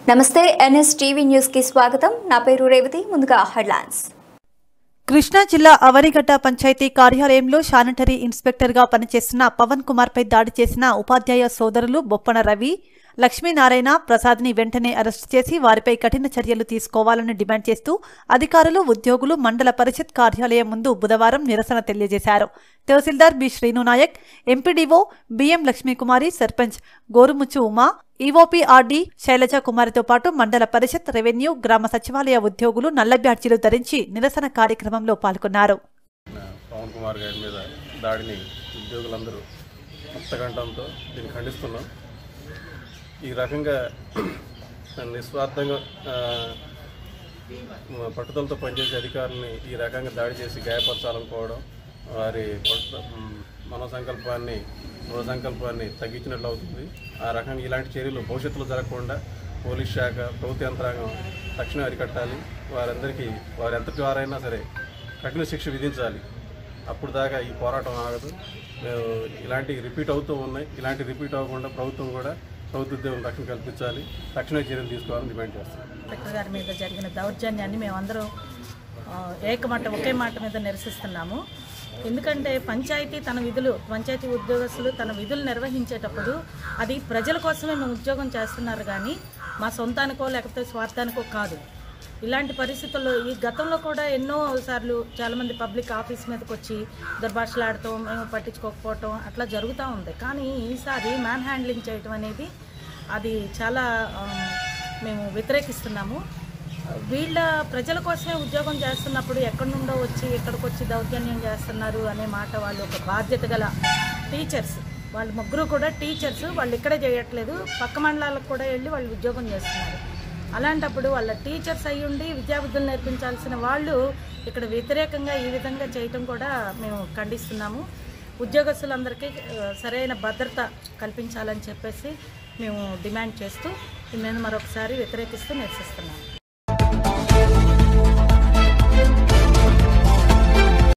నమస్తే NS TV news కి స్వాగతం నా పేరు రేవతి ముందుగా హెడ్లైన్స్ కృష్ణా జిల్లా అవనిగడ్డ పంచాయతీ కార్యాలయంలో శానిటరీ ఇన్స్పెక్టర్గా పనిచేస్తున్న పవన్ కుమార్పై దాడి చేసిన ఉపాధ్యాయ సోదరులు బొప్పన రవి లక్ష్మీనారాయణ ప్రసాద్ని వెంటనే అరెస్టు చేసి వారిపై కఠిన చర్యలు తీసుకోవాలని డిమాండ్ చేస్తూ అధికారులు ఉద్యోగులు మండల పరిషత్ కార్యాలయం ముందు బుధవారం నిరసన తెలియజేశారు tahsildar B Srinunayak MPDO BM Lakshmikumari sarpanch Gorumuchu Uma EOPRD Shailaja కుమారితో పాటు మండల పరిషత్ రెవెన్యూ గ్రామ సచివాలయ ఉద్యోగులు నల్ల బ్యాడ్జీలు ధరించి నిరసన కార్యక్రమంలో పాల్గొన్నారు పవన్ కుమార్ గారి మీద దాడిని ఉద్యోగులందరూ ముక్తకంఠంతో దీన్ని ఖండిస్తున్నాం ఈ రకంగా నిస్వార్థంగా ఆ, పట్టుదలతో పనిచేసే అధికారులని ఈ రకంగా దాడి చేసి గాయపరచాలనుకోవడం వారి పట్టు- మ్, మనోసంకల్పాన్ని దృఢ సంకల్పాన్ని తగ్గించినట్లు అవుతుంది ఆ రకంగా ఇలాంటి చర్యలు భవిష్యత్తులో జరగకుండా పోలీస్ శాఖ ప్రభుత్వ యంత్రాంగం తక్షణం అరికట్టాలి వారందరికీ వారు ఎంతటి వారైనా సరే కఠిన శిక్ష విధించాలి అప్పుడు దాకా ఈ పోరాటం ఆగదు మేము ఇలాంటి రిపీట్ అవుతూ ఉన్నాయి ఇలాంటి రిపీట్ అవ్వకుండా ప్రభుత్వం కూడా ప్రభుత్వ ఉద్యోగం రక్షణ కల్పించాలి తక్షణ చర్యలు తీసుకోవాలని డిమాండ్ చేస్తాం ఇన్స్పెక్టర్ గారి మీద జరిగిన దౌర్జన్యాన్ని మేమందరం ఆ, ఏకమాట ఒకే మాట మీద నిరసిస్తున్నాము ఎందుకంటే పంచాయతీ తన విధులు పంచాయతీ ఉద్యోగస్తులు తన విధులు నిర్వహించేటప్పుడు అది ప్రజల కోసమే మేము ఉద్యోగం చేస్తున్నారు కానీ మా సొంతానికో లేకపోతే స్వార్థానికో కాదు ఇలాంటి పరిస్థితుల్లో ఈ గతంలో కూడా ఎన్నో సార్లు చాలామంది పబ్లిక్ ఆఫీస్ మీదకి వచ్చి దుర్భాషలాడటం మేము పట్టించుకోకపోవటం అట్లా జరుగుతూ ఉంది కానీ ఈసారి మ్యాన్ హ్యాండ్లింగ్ చేయటం అనేది అది చాలా ఆ, మేము వ్యతిరేకిస్తున్నాము వీళ్ళ ప్రజల కోసమే ఉద్యోగం చేస్తున్నప్పుడు ఎక్కడి నుండో వచ్చి ఇక్కడికి వచ్చి దౌర్జన్యం చేస్తున్నారు అనే మాట వాళ్ళు ఒక బాధ్యత గల టీచర్స్ వాళ్ళు ముగ్గురు కూడా టీచర్స్ వాళ్ళు ఇక్కడే చేయట్లేదు పక్క మండలాలకు కూడా వెళ్ళి వాళ్ళు ఉద్యోగం చేస్తున్నారు అలాంటప్పుడు వాళ్ళ టీచర్స్ అయ్యుండి విద్యాబుద్ధులు నేర్పించాల్సిన వాళ్ళు ఇక్కడ వ్యతిరేకంగా ఈ విధంగా చేయటం కూడా మేము ఖండిస్తున్నాము ఉద్యోగస్తులందరికీ ఆ, సరైన భద్రత కల్పించాలని చెప్పేసి మేము డిమాండ్ చేస్తూ దీని మీద మరొకసారి వ్యతిరేకిస్తూ నిరసిస్తున్నాము